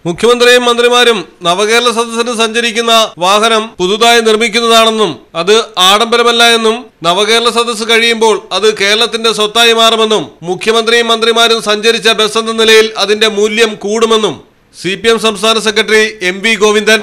മുഖ്യമന്ത്രിയും മന്ത്രിമാരും നവകേരള സദസ്സിന് സഞ്ചരിക്കുന്ന വാഹനം പുതുതായി നിർമ്മിക്കുന്നതാണെന്നും അത് ആഡംബരമല്ല എന്നും നവകേരള സദസ്സ് കഴിയുമ്പോൾ അത് കേരളത്തിന്റെ സ്വത്തായി മാറുമെന്നും മുഖ്യമന്ത്രിയും മന്ത്രിമാരും സഞ്ചരിച്ച ബസ് എന്ന നിലയിൽ അതിന്റെ മൂല്യം കൂടുമെന്നും സി പി എം സംസ്ഥാന സെക്രട്ടറി എം വി ഗോവിന്ദൻ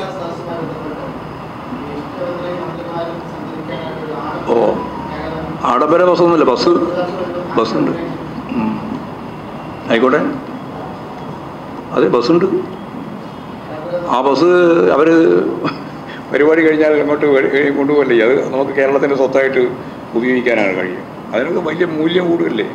ഓ ആഡംബര ബസ്സൊന്നുമില്ല ബസ് ബസ്സുണ്ട് ഉം. ആയിക്കോട്ടെ അതെ ബസ്സുണ്ട് ആ ബസ് അവർ പരിപാടി കഴിഞ്ഞാൽ അങ്ങോട്ട് വരി- കൊണ്ടുപോകല്ലേ അത് നമുക്ക് കേരളത്തിൻ്റെ സ്വത്തായിട്ട് ഉപയോഗിക്കാനാണ് കഴിയും അതിനൊക്കെ വലിയ മൂല്യം കൂടുതലല്ലേ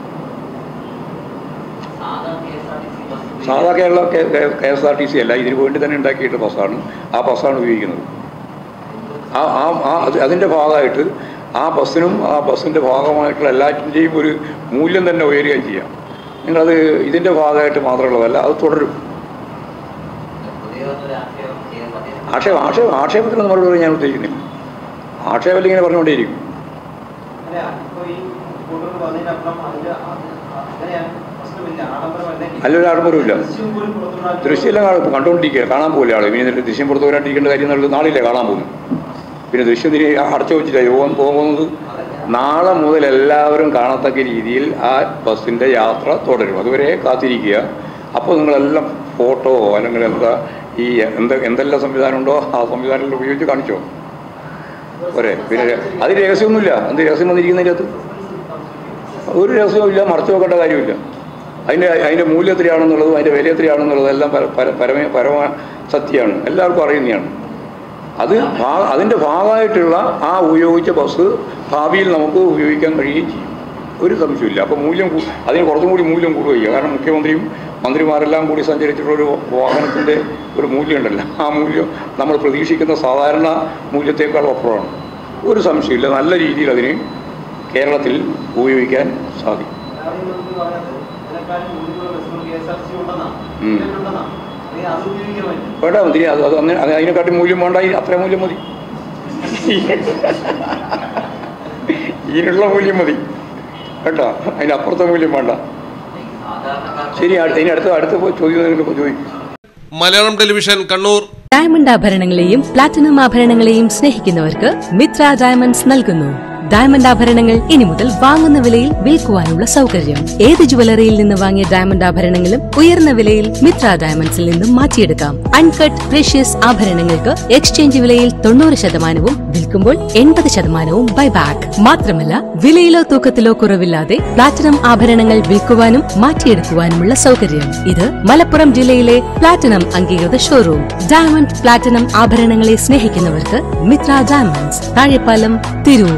സാധാ Kerala K S R T C അല്ല ഇതിനു വേണ്ടി തന്നെ ഉണ്ടാക്കിയിട്ട് ബസ്സാണ് ആ ബസ്സാണ് ഉപയോഗിക്കുന്നത് ആ ആ ആ അത് അതിൻ്റെ ഭാഗമായിട്ട് ആ ബസ്സിനും ആ ബസ്സിൻ്റെ ഭാഗമായിട്ടുള്ള എല്ലാറ്റിൻ്റെയും ഒരു മൂല്യം തന്നെ ഉയരുകയും ചെയ്യാം നിങ്ങളത് ഇതിൻ്റെ ഭാഗമായിട്ട് മാത്രമുള്ളതല്ല അത് തുടരും ആക്ഷേപ ആക്ഷേപ ആക്ഷേപത്തിന് മറുപടി പറയാൻ ഞാൻ ഉദ്ദേശിക്കുന്നില്ല ആക്ഷേപം ഇങ്ങനെ പറഞ്ഞുകൊണ്ടേയിരിക്കും അല്ല, ഇപ്പൊ ഈ കൂട്ടുകാർ പറഞ്ഞതിനപ്പുറം അതില് അത് അങ്ങനെയാണ് പ്രശ്നമില്ല. ആഡംബരമല്ലെങ്കിൽ നല്ലൊരു ആഡംബരമില്ല ദൃശ്യം പോലും പുറത്തുവിടാൻ ദൃശ്യമെല്ലാം കാണും കണ്ടുകൊണ്ടിരിക്കുക കാണാൻ പോലെ ആൾ ഇനി എന്നിട്ട് ദൃശ്യം പുറത്തു വരാണ്ടിരിക്കേണ്ട കാര്യം എന്നുള്ളത് നാളില്ലേ കാണാൻ പോകുന്നു പിന്നെ ദൃശ്യം തിരി അടച്ചു വെച്ചില്ല പോകാൻ പോകുന്നത് നാളെ മുതൽ എല്ലാവരും കാണത്തക്ക രീതിയിൽ ആ ബസ്സിൻ്റെ യാത്ര തുടരും അതുവരെ കാത്തിരിക്കുക അപ്പോൾ നിങ്ങളെല്ലാം ഫോട്ടോ അല്ലെങ്കിൽ എന്താ ഈ എന്ത് എന്തെല്ലാം സംവിധാനം ഉണ്ടോ ആ സംവിധാനങ്ങൾ ഉപയോഗിച്ച് കാണിച്ചോ പോരെ പിന്നെ അത് രഹസ്യമൊന്നുമില്ല എന്ത് രഹസ്യം വന്നിരിക്കുന്നതിൻ്റെ അകത്ത് ഒരു രഹസ്യവുമില്ല മറച്ചു വെക്കേണ്ട കാര്യമില്ല അതിൻ്റെ അതിൻ്റെ മൂല്യം എത്രയാണെന്നുള്ളതും അതിൻ്റെ വില എത്രയാണെന്നുള്ളതും എല്ലാം പര പര- പരമ പരമ സത്യമാണ് എല്ലാവർക്കും അറിയുന്നതാണ് അത് ഭാ അതിൻ്റെ ഭാഗമായിട്ടുള്ള ആ ഉപയോഗിച്ച ബസ് ഭാവിയിൽ നമുക്ക് ഉപയോഗിക്കാൻ കഴിയുകയും ചെയ്യും ഒരു സംശയമില്ല അപ്പോൾ മൂല്യം കൂ- അതിന് കുറച്ചും കൂടി മൂല്യം കൂടുകയും ചെയ്യും കാരണം മുഖ്യമന്ത്രിയും മന്ത്രിമാരെല്ലാം കൂടി സഞ്ചരിച്ചിട്ടുള്ള ഒരു വാഹനത്തിൻ്റെ ഒരു മൂല്യമുണ്ടല്ലോ ആ മൂല്യം നമ്മൾ പ്രതീക്ഷിക്കുന്ന സാധാരണ മൂല്യത്തേക്കാൾ അപ്പുറമാണ് ഒരു സംശയമില്ല നല്ല രീതിയിൽ അതിന് കേരളത്തിൽ ഉപയോഗിക്കാൻ സാധിക്കും ആദ്യം നമുക്ക് പറഞ്ഞത് ഇതിനെക്കാളും മുന്നിലുള്ള ബസ്സുകൾ K S R T C ഉണ്ടെന്നാണ് ഉം. ഉണ്ടെന്നാണ് അല്ലെങ്കിൽ അത് ഉപയോഗിക്കാൻ പറ്റും വേണ്ട മതി അത് അത് അങ്ങനെ അത് അതിനെക്കാട്ടി മൂല്യം വേണ്ട ഈ അത്ര മൂല്യം മതി ഇതിനുള്ള മൂല്യം മതി കേട്ടോ അതിനപ്പുറത്തെ മൂല്യം വേണ്ട ശരി അടുത്ത- ഇനി അടുത്ത അടുത്ത ചോദ്യം നിങ്ങൾ ചോദിക്കും മലയാളം ടെലിവിഷൻ കണ്ണൂർ ഡയമണ്ട് ആഭരണങ്ങളെയും പ്ലാറ്റിനം ആഭരണങ്ങളെയും സ്നേഹിക്കുന്നവർക്ക് മിത്ര ഡയമണ്ട്സ് നൽകുന്നു ഡയമണ്ട് ആഭരണങ്ങൾ ഇനി മുതൽ വാങ്ങുന്ന വിലയിൽ വിൽക്കുവാനുള്ള സൗകര്യം ഏത് ജുവലറിയിൽ നിന്ന് വാങ്ങിയ ഡയമണ്ട് ആഭരണങ്ങളും ഉയർന്ന വിലയിൽ മിത്ര ഡയമണ്ട്സിൽ നിന്നും മാറ്റിയെടുക്കാം അൺകട്ട് പ്രഷ്യസ് ആഭരണങ്ങൾക്ക് എക്സ്ചേഞ്ച് വിലയിൽ തൊണ്ണൂറ് ശതമാനവും വിൽക്കുമ്പോൾ എൺപത് ശതമാനവും ബൈബാക്ക് മാത്രമല്ല വിലയിലോ തൂക്കത്തിലോ കുറവില്ലാതെ പ്ലാറ്റിനം ആഭരണങ്ങൾ വിൽക്കുവാനും മാറ്റിയെടുക്കുവാനുമുള്ള സൗകര്യം ഇത് മലപ്പുറം ജില്ലയിലെ പ്ലാറ്റിനം അംഗീകൃത ഷോറൂം ഡയമണ്ട് പ്ലാറ്റിനം ആഭരണങ്ങളെ സ്നേഹിക്കുന്നവർക്ക് മിത്ര ഡയമണ്ട്സ് താഴെപ്പാലം തിരൂർ